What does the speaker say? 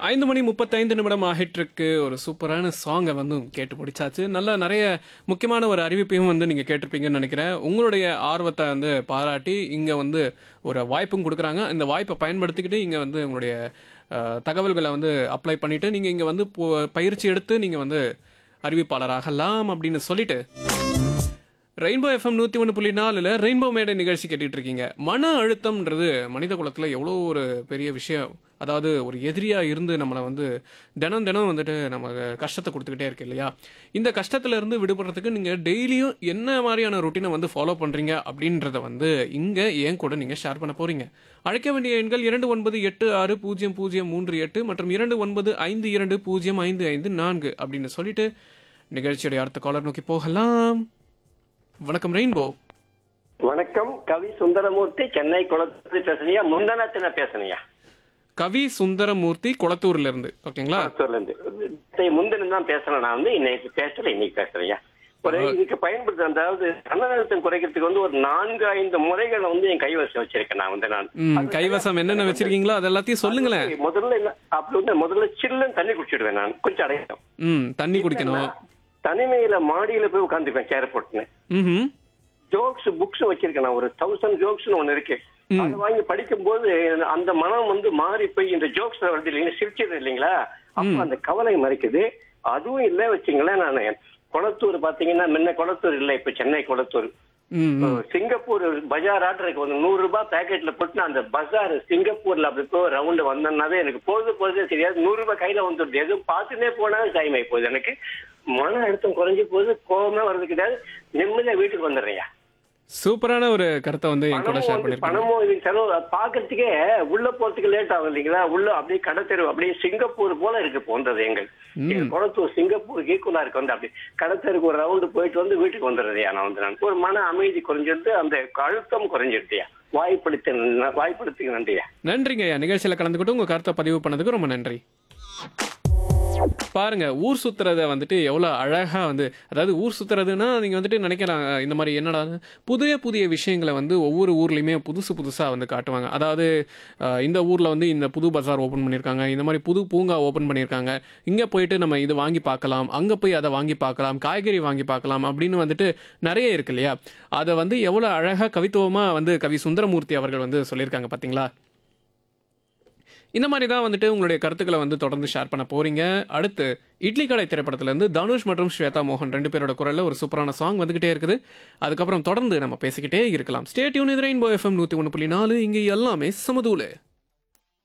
ஐந்து மணி முப்பத்தைந்து நிமிடம் ஆகிட்டிருக்கு ஒரு சூப்பரான சாங்கை வந்து கேட்டு முடிச்சாச்சு நல்ல நிறைய முக்கியமான ஒரு அறிவிப்பையும் வந்து நீங்கள் கேட்டிருப்பீங்கன்னு நினைக்கிறேன் உங்களுடைய ஆர்வத்தை வந்து பாராட்டி இங்கே வந்து ஒரு வாய்ப்பும் கொடுக்குறாங்க இந்த வாய்ப்பை பயன்படுத்திக்கிட்டு இங்கே வந்து உங்களுடைய அஹ், தகவல்களை வந்து அப்ளை பண்ணிவிட்டு நீங்கள் இங்கே வந்து போ- பயிற்சி எடுத்து நீங்கள் வந்து அறிவிப்பாளராகலாம் அப்படின்னு சொல்லிட்டு ரெயின்போ எஃப்எம் நூற்றி ஒன்று புள்ளி நாலில் ரெயின்போ மேடை நிகழ்ச்சி கேட்டுட்டு இருக்கீங்க மன அழுத்தம்ன்றது மனித குலத்தில் எவ்வளோ ஒரு பெரிய விஷயம் அதாவது ஒரு எதிரியாக இருந்து நம்மளை வந்து தினம் தினம் வந்துட்டு நம்ம கஷ்டத்தை கொடுத்துக்கிட்டே இருக்கு இல்லையா இந்த கஷ்டத்துல இருந்து விடுபடுறதுக்கு நீங்கள் டெய்லியும் என்ன மாதிரியான ருட்டீனை வந்து ஃபாலோ பண்ணுறீங்க அப்படின்றத வந்து இங்கே ஏன் கூட நீங்கள் ஷேர் பண்ண போகிறீங்க அழைக்க வேண்டிய எண்கள் இரண்டு ஒன்பது எட்டு ஆறு பூஜ்ஜியம் பூஜ்ஜியம் மூன்று எட்டு மற்றும் இரண்டு ஒன்பது ஐந்து இரண்டு பூஜ்ஜியம் ஐந்து ஐந்து நான்கு அப்படின்னு சொல்லிட்டு நிகழ்ச்சியுடைய அடுத்த காலர் நோக்கி போகலாம் வணக்கம் ரெயின்போ வணக்கம் கவி சுந்தரமூர்த்தி சென்னை குளத்து பேசுனியா முந்தனத்தின பேசுனியா கவி சுந்தரமூர்த்தி குளத்தூர்ல இருந்து ஓகேங்களா இருந்து முந்தினம் தான் பேசுறேன் நான் வந்து இன்னைக்கு பேசல இன்னைக்கு பேசுறேன் ஒரு இதுக்கு பயன்படுத்த அதாவது மனநலத்தம் குறைக்கிறதுக்கு வந்து ஒரு நான்கு ஐந்து முறைகளை வந்து என் கைவசம் வச்சிருக்கேன் நான் வந்து நான் ம் கைவசம் என்னென்ன வச்சிருக்கீங்களோ அது எல்லாத்தையும் சொல்லுங்களேன் முதல்ல என்ன அப்படி வந்து முதல்ல சில்லுன்னு தண்ணி குடிச்சிடுவேன் நான் கொஞ்சம் அடையும் ம் தண்ணி குடிக்கணும் தனிமையில மாடியில போய் உட்காந்துப்பேன் சேர் போட்டுன்னு ம் ஜோக்ஸ் புக்ஸ் வச்சிருக்கேன் நான் ஒரு தௌசண்ட் ஜோக்ஸ் ஒன்னு இருக்கு அதை வாங்கி படிக்கும்போது அந்த மனம் வந்து மாறி போய் இந்த ஜோக்ஸ் வருது இல்லைங்களா சிரிச்சது இல்லைங்களா அப்ப அந்த கவலை மறைக்குது அதுவும் இல்ல வச்சுங்களேன் நான் குளத்தூர் பாத்தீங்கன்னா முன்ன குளத்தூர் இல்ல இப்ப சென்னை குளத்தூர் ம் சிங்கப்பூர் பஜார் ஆர்டர் இருக்கு ஒரு நூறு ரூபாய் பேக்கெட்ல போட்டு அந்த பஜார் சிங்கப்பூர்ல அப்படி போய் ரவுண்டு வந்தேன்னாவே எனக்கு பொழுது பொழுதே தெரியாது நூறு ரூபாய் கையில வந்துடுது எதுவும் பார்த்துட்டே போனா டைம் ஆகி போகுது எனக்கு மன அழுத்தம் குறைஞ்சு போகுது கோபமே வர்றது கிடையாது நிம்மதியா வீட்டுக்கு வந்துடுறேன் சூப்பரான ஒரு கருத்தை வந்து என் கூட பணமும் ஷேர் வந்து பண்ணிருக்கீங்க பணமும் இது செலவு அது பாக்குறதுக்கே உள்ள போறதுக்கு லேட் ஆகும் இல்லைங்களா உள்ள அப்படியே கடத்தெரு அப்படியே சிங்கப்பூர் போல இருக்கு போன்றது எங்கள் எங்க குளத்தூர் சிங்கப்பூர் ஈக்குவலா இருக்கு வந்து அப்படி கடத்தெருக்கு ஒரு ரவுண்டு போயிட்டு வந்து வீட்டுக்கு வந்துடுறதையா நான் வந்து நான் ஒரு மன அமைதி குறைஞ்சிருது அந்த அழுத்தம் குறைஞ்சிருத்தியா வாய்ப்படுத்த வாய்ப்படுத்துக்கு நன்றியா நன்றிங்க ஐயா நிகழ்ச்சியில் கலந்துக்கிட்டு உங்க கருத்தை பதிவு பண்ணதுக்கு ரொம்ப நன்றி பாருங்க ஊர் சுத்துறத வந்துட்டு எவ்வளோ அழகா வந்து அதாவது ஊர் சுத்துறதுன்னா நீங்க வந்துட்டு நினைக்கலாம் இந்த மாதிரி என்னடா புதிய புதிய விஷயங்களை வந்து ஒவ்வொரு ஊர்லயுமே புதுசு புதுசா வந்து காட்டுவாங்க அதாவது அஹ், இந்த ஊர்ல வந்து இந்த புது பஜார் ஓபன் பண்ணியிருக்காங்க இந்த மாதிரி புது பூங்கா ஓபன் பண்ணியிருக்காங்க இங்க போயிட்டு நம்ம இது வாங்கி பார்க்கலாம் அங்க போய் அதை வாங்கி பார்க்கலாம் காய்கறி வாங்கி பார்க்கலாம் அப்படின்னு வந்துட்டு நிறைய இருக்கு இல்லையா அதை வந்து எவ்வளோ அழகா கவித்துவமா வந்து கவி சுந்தரமூர்த்தி அவர்கள் வந்து சொல்லியிருக்காங்க பாத்தீங்களா இந்த மாதிரி தான் வந்துட்டு உங்களுடைய கருத்துக்களை வந்து தொடர்ந்து ஷேர் பண்ண போறீங்க அடுத்து இட்லி கடை திரைப்படத்திலேருந்து தனுஷ் மற்றும் ஸ்வேதா மோகன் ரெண்டு பேரோட குரல்ல ஒரு சூப்பரான சாங் வந்துகிட்டே இருக்குது அதுக்கப்புறம் தொடர்ந்து நம்ம பேசிக்கிட்டே இருக்கலாம் ஸ்டேட் யூன் இது ரெயின்போ எஃப்எம் நூற்றி ஒன்று புள்ளி நாலு இங்கே எல்லாமே சமதூலு